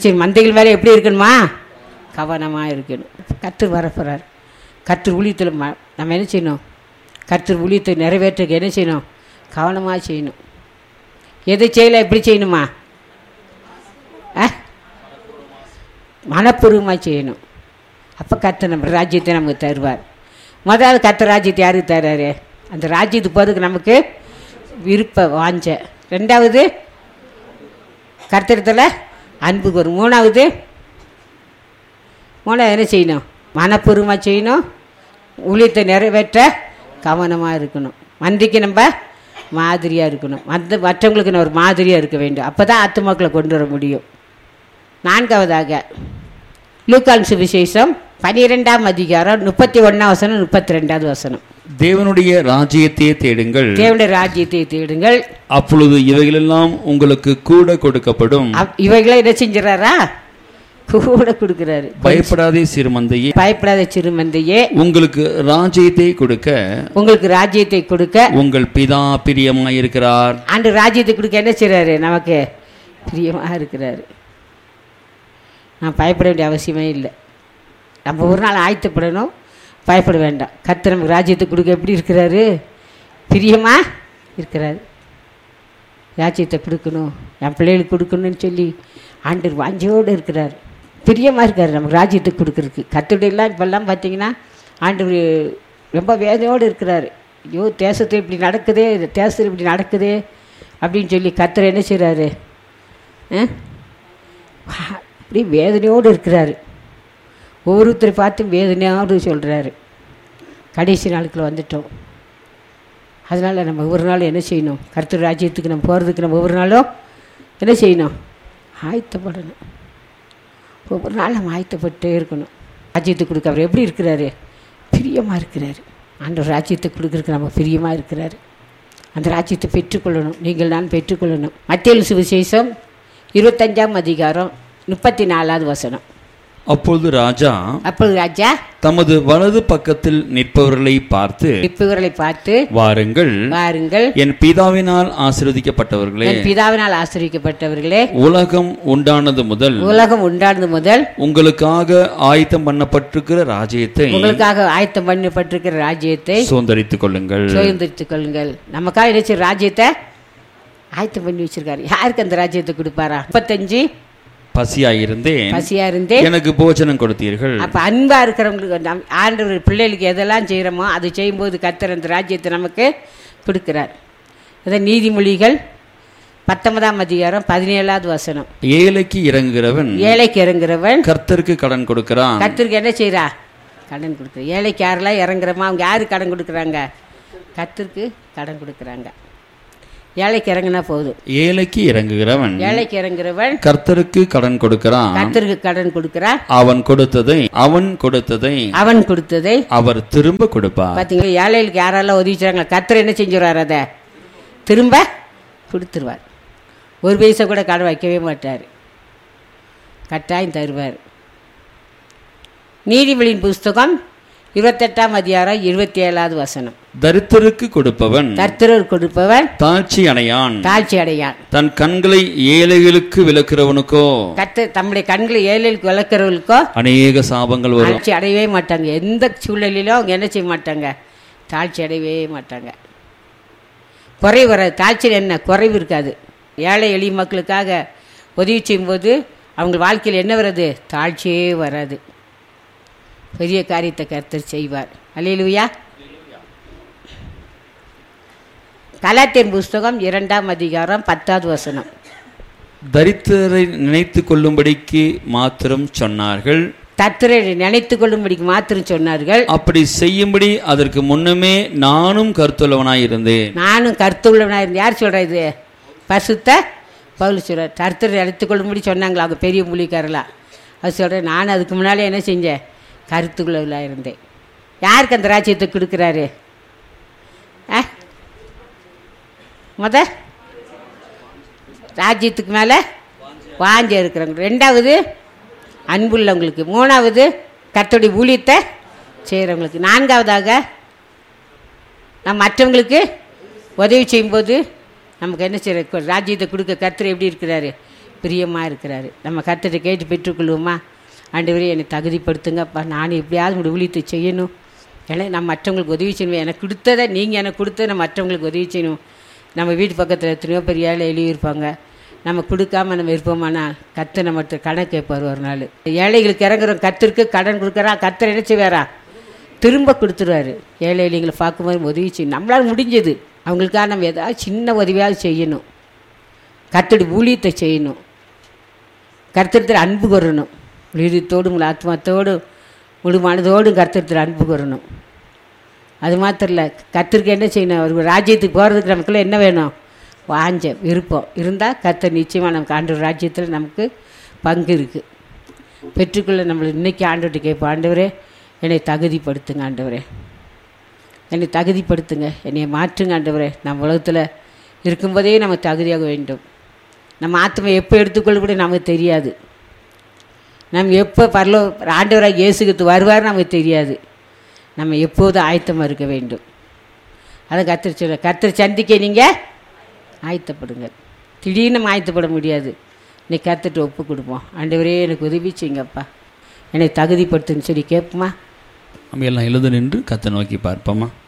செய்யணும் மந்தைகள் வேலை எப்படி இருக்கணுமா கவனமாக இருக்கணும் கர்த்தர் வரப்போகிறார் கர்த்தர் ஊழியத்தில் ம நம்ம என்ன செய்யணும் கர்த்தர் ஊழியத்தை நிறைவேற்றுக்கு என்ன செய்யணும் கவனமாக செய்யணும் எதை செய்யல எப்படி செய்யணுமா ஆ மனப்பூர்வமாக செய்யணும் அப்போ கர்த்தர் நம்ம ராஜ்யத்தை நமக்கு தருவார் முதல்ல கர்த்தர் ராஜ்யத்தை யாருக்கு தர்றாரு அந்த ராஜ்யத்துக்கு போகிறதுக்கு நமக்கு விருப்ப வாஞ்ச ரெண்டாவது கர்த்தரத்தில் அன்பு வரும் மூணாவது மூணாவது என்ன செய்யணும் மனப்பூர்வமாக செய்யணும் ஊழியத்தை நிறைவேற்ற கவனமாக இருக்கணும் மந்திக்கு நம்ம மாதிரியாக இருக்கணும் மற்ற மற்றவங்களுக்கு நம்ம ஒரு மாதிரியாக இருக்க வேண்டும் அப்போ தான் ஆத்துமாக்களை கொண்டு வர முடியும் நான்காவதாக லூக்கான் சுவிசேஷம் பனிரெண்டாம் அதிகாரம் முப்பத்தி ஒன்றாம் வசனம் முப்பத்தி ரெண்டாவது வசனம் தேவனுடைய ராஜ்யத்தையே தேடுங்கள் தேவனுடைய ராஜ்யத்தை தேடுங்கள் அப்பொழுது இவைகளெல்லாம் உங்களுக்கு கூட கொடுக்கப்படும் அப்- இவைகளை என்ன செஞ்சுறாரா கூட கொடுக்குறாரு பயப்படாதே சிறுமந்தையே பயப்படாத சிறுமந்தையே உங்களுக்கு ராஜ்யத்தை கொடுக்க உங்களுக்கு ராஜ்யத்தை கொடுக்க உங்கள் பிதா பிரியமாயிருக்கிறார் ஆண்டு ராஜ்யத்தை கொடுக்க என்ன செய்கிறாரு நமக்கு பிரியமாக இருக்கிறாரு நான் பயப்பட வேண்டிய அவசியமே இல்லை நம்ம ஒரு நாள் ஆயத்தப்படணும் பயப்பட வேண்டாம் கர்த்தர் நமக்கு ராஜ்யத்தை கொடுக்க எப்படி இருக்கிறாரு பிரியமாக இருக்கிறாரு ராஜ்யத்தை கொடுக்கணும் என் பிள்ளைகளுக்கு கொடுக்கணும்னு சொல்லி ஆண்டவர் வாஞ்சையோடு இருக்கிறார் பிரியமாக இருக்கார் நமக்கு ராஜ்யத்தை கொடுக்குறதுக்கு கத்துடையெல்லாம் இப்போல்லாம் பார்த்தீங்கன்னா ஆண்டவர் ரொம்ப வேதனையோடு இருக்கிறாரு ஐயோ தேசத்தில் இப்படி நடக்குதே தேசத்தில் இப்படி நடக்குதே அப்படின்னு சொல்லி கத்தர் என்ன செய்கிறாரு அப்படி வேதனையோடு இருக்கிறாரு ஒவ்வொருத்தரை பார்த்து வேதனையோடு சொல்கிறாரு கடைசி நாளுக்குள்ள வந்துட்டோம் அதனால் நம்ம ஒவ்வொரு நாளும் என்ன செய்யணும் கர்த்தர் ராஜ்யத்துக்கு நம்ம போகிறதுக்கு நம்ம ஒவ்வொரு நாளும் என்ன செய்யணும் ஆயத்தப்படணும் ஒவ்வொரு நாளும் நம்ம ஆயத்தப்பட்டே இருக்கணும் ராஜ்யத்துக்கு கொடுக்க அவர் எப்படி இருக்கிறாரு பிரியமாக இருக்கிறாரு ஆண்டவர் ராஜ்யத்தை கொடுக்குறதுக்கு நம்ம பிரியமாக இருக்கிறாரு அந்த ராஜ்யத்தை பெற்றுக்கொள்ளணும் நீங்கள் நான் பெற்றுக்கொள்ளணும் மத்திய சுவிசேஷம் இருபத்தஞ்சாம் அதிகாரம் முப்பத்தி நாலாவது வசனம் அப்பொழுது ராஜா அப்பொழுது ராஜா தமது வலது பக்கத்தில் நிற்பவர்களை பார்த்து இப்புகளை பார்த்து வாருங்கள் வாருங்கள் என் பிதாவினால் ஆசீர்வதிக்கப்பட்டவர்களே என் பிதாவினால் ஆசிரியப்பட்டவர்களே உலகம் உண்டானது முதல் உலகம் உண்டானது முதல் உங்களுக்காக ஆயத்தம் பண்ணப்பட்டிருக்கிற ராஜ்யத்தை உங்களுக்காக ஆயத்தம் பண்ணப்பட்டிருக்கிற ராஜ்யத்தை சுதந்திரித்துக் கொள்ளுங்கள் சுதந்திரித்துக் கொள்ளுங்கள் நமக்காக நினைச்ச ராஜ்யத்தை ஆயத்தம் பண்ணி வச்சிருக்காரு யாருக்கு அந்த ராஜ்யத்தை கொடுப்பாரா முப்பத்தஞ்சு பசியாயிருந்தேன் பசியா இருந்தே எனக்கு போஜனம் கொடுத்தீர்கள் அப்ப அன்பா இருக்கிறவங்களுக்கு நம் ஆண்டவர் பிள்ளைகளுக்கு எதெல்லாம் செய்கிறோமோ அது செய்யும்போது கர்த்தர் அந்த ராஜ்யத்தை நமக்கு கொடுக்கிறார் அதான் நீதிமொழிகள் பத்தொன்பதாம் அதிகாரம் பதினேழாவது வசனம் ஏழைக்கு இறங்குகிறவன் ஏழைக்கு இறங்குறவன் கர்த்தருக்கு கடன் கொடுக்கிறான் கர்த்தருக்கு என்ன செய்றா கடன் கொடுக்குற ஏழைக்கு யாரெல்லாம் இறங்குறோமா அவங்க யாரு கடன் கொடுக்குறாங்க கர்த்தருக்கு கடன் கொடுக்குறாங்க ஏழைக்கு இறங்குனா போதும் ஏழைக்கு இறங்குகிறவன் ஏழைக்கு இறங்குறவன் கர்த்தருக்கு கடன் கொடுக்கிறான் கர்த்தருக்கு கடன் கொடுக்குறான் அவன் கொடுத்ததை அவன் கொடுத்ததை அவன் கொடுத்ததை அவர் திரும்ப கொடுப்பார் பார்த்தீங்களா ஏழைகளுக்கு யாரெல்லாம் உதவி செய்கிறாங்க கர்த்தர் என்ன செஞ்சுருவார் அதை திரும்ப கொடுத்துருவார் ஒரு பைசா கூட கடன் வைக்கவே மாட்டார் கட்டாயம் தருவார் நீதிபதியின் புஸ்தகம் இருபத்தெட்டாம் அதிகாரம் இருபத்தி ஏழாவது வசனம் தரித்திற்கு கொடுப்பவன் கர்த்தர் கொடுப்பவன் தாழ்ச்சி அடையான் தாழ்ச்சி அடையான் தன் கண்களை ஏழைகளுக்கு விளக்குறவனுக்கோ கர்த்தர் தம்முடைய கண்களை ஏழைகளுக்கு வளர்க்குறவர்களுக்கோ அநேக சாபங்கள் வரும் தாழ்ச்சி அடையவே மாட்டாங்க எந்த சூழ்நிலையிலும் அவங்க என்ன செய்ய மாட்டாங்க தாழ்ச்சி அடையவே மாட்டாங்க குறைவு வராது தாழ்ச்சியில் என்ன குறைவு இருக்காது ஏழை எளிய மக்களுக்காக உதவி செய்யும்போது அவங்க வாழ்க்கையில் என்ன வராது தாழ்ச்சியே வராது பெரிய காரியத்தை கர்த்தர் செய்வார் அல்லேலூயா கலாத்தியன் புஸ்தகம் இரண்டாம் அதிகாரம் பத்தாவது வசனம் தரித்திரரை நினைத்து கொள்ளும்படிக்கு மாத்திரம் சொன்னார்கள் தத்துரை நினைத்து கொள்ளும்படிக்கு மாத்திரம் சொன்னார்கள் அப்படி செய்யும்படி அதற்கு முன்னமே நானும் கருத்துள்ளவனாய் இருந்தேன் நானும் கருத்துள்ளவனாக இருந்தேன் யார் சொல்கிறா இது பசுத்த பவுல் சொல்கிறார் கருத்தர் எடுத்துக்கொள்ளும்படி சொன்னாங்களா அவங்க பெரிய மூலிக்காரலாம் அது சொல்கிறேன் நான் அதுக்கு முன்னாலே என்ன செஞ்சேன் கருத்துள்ளவளாக இருந்தேன் யாருக்கு அந்த ராஜ்யத்தை கொடுக்குறாரு ஆ முத ராஜ்யத்துக்கு மேலே வாஞ்ச இருக்கிறவங்க ரெண்டாவது அன்புள்ளவங்களுக்கு மூணாவது கர்த்தருடைய ஊழியத்தை செய்கிறவங்களுக்கு நான்காவதாக நம்ம மற்றவங்களுக்கு உதவி செய்யும்போது நமக்கு என்ன செய்ய ராஜ்யத்தை கொடுக்க கர்த்தர் எப்படி இருக்கிறாரு பிரியமாக இருக்கிறாரு நம்ம கர்த்தரை கேட்டு பெற்றுக்கொள்வோமா ஆண்டவரே என்னை தகுதிப்படுத்துங்கப்பா நான் எப்படியாவது உங்களுடைய ஊழியத்தை செய்யணும் ஏன்னா நான் மற்றவங்களுக்கு உதவி செய்யணும் எனக்கு கொடுத்ததை நீங்கள் எனக்கு கொடுத்ததை நான் மற்றவங்களுக்கு உதவி செய்யணும் நம்ம வீட்டு பக்கத்தில் எத்தனையோ பெரிய ஏழை எழுதியிருப்பாங்க நம்ம கொடுக்காம நம்ம இருப்போமானா கத்து நம்ம கடன் கேட்பார் ஒரு நாள் ஏழைகளுக்கு இறங்குறோம் கத்திற்கு கடன் கொடுக்குறா கத்தர் என்ன செய்வாரா திரும்ப கொடுத்துருவாரு ஏழை எளிங்களை பார்க்கும்போது உதவி செய்யணும் நம்மளால் முடிஞ்சது அவங்களுக்காக நம்ம ஏதாவது சின்ன உதவியாவது செய்யணும் கத்தடி ஊழியத்தை செய்யணும் கர்த்தத்தில் அன்பு கூறணும் உயிரத்தோடு உங்கள் ஆத்மாத்தோடு முழு மனதோடும் கர்த்தத்தில் அன்பு கூறணும் அது மாத்திரம் இல்லை கத்திரிக்கு என்ன செய்யணும் ஒரு ராஜ்யத்துக்கு போகிறதுக்கு நமக்குள்ள என்ன வேணும் வாஞ்ச விருப்பம் இருந்தால் கர்த்தர் நிச்சயமாக நமக்கு ஆண்டவர் ராஜ்யத்தில் நமக்கு பங்கு இருக்குது பெற்றுக்கொள்ள நம்மளை இன்னைக்கு ஆண்டவர்கிட்ட கேட்போம் ஆண்டவரே என்னை தகுதிப்படுத்துங்க ஆண்டவரே என்னை தகுதிப்படுத்துங்க என்னை மாற்றுங்க ஆண்டவரே நம்ம உலகத்தில் இருக்கும்போதே நம்ம தகுதியாக வேண்டும் நம்ம ஆத்மா எப்போ எடுத்துக்கொள்ள கூட நமக்கு தெரியாது நம்ம எப்போ பரலோ ஆண்டவராக இயேசுக்கு வருவார் நமக்கு தெரியாது நம்ம எப்போதும் ஆயத்தமாக இருக்க வேண்டும் அதை கத்திரி சொல்ல கத்திரி சந்திக்க நீங்கள் ஆயத்தப்படுங்க திடீர்னு நம்ம ஆயத்தப்பட முடியாது இன்னைக்கு கத்துட்டு ஒப்பு கொடுப்போம் ஆண்டவரே எனக்கு உதவி செய்யுங்கப்பா என்னை தகுதிப்படுத்துன்னு சொல்லி கேட்போமா நம்ம எல்லாம் எழுத நின்று கத்தை நோக்கி பார்ப்போமா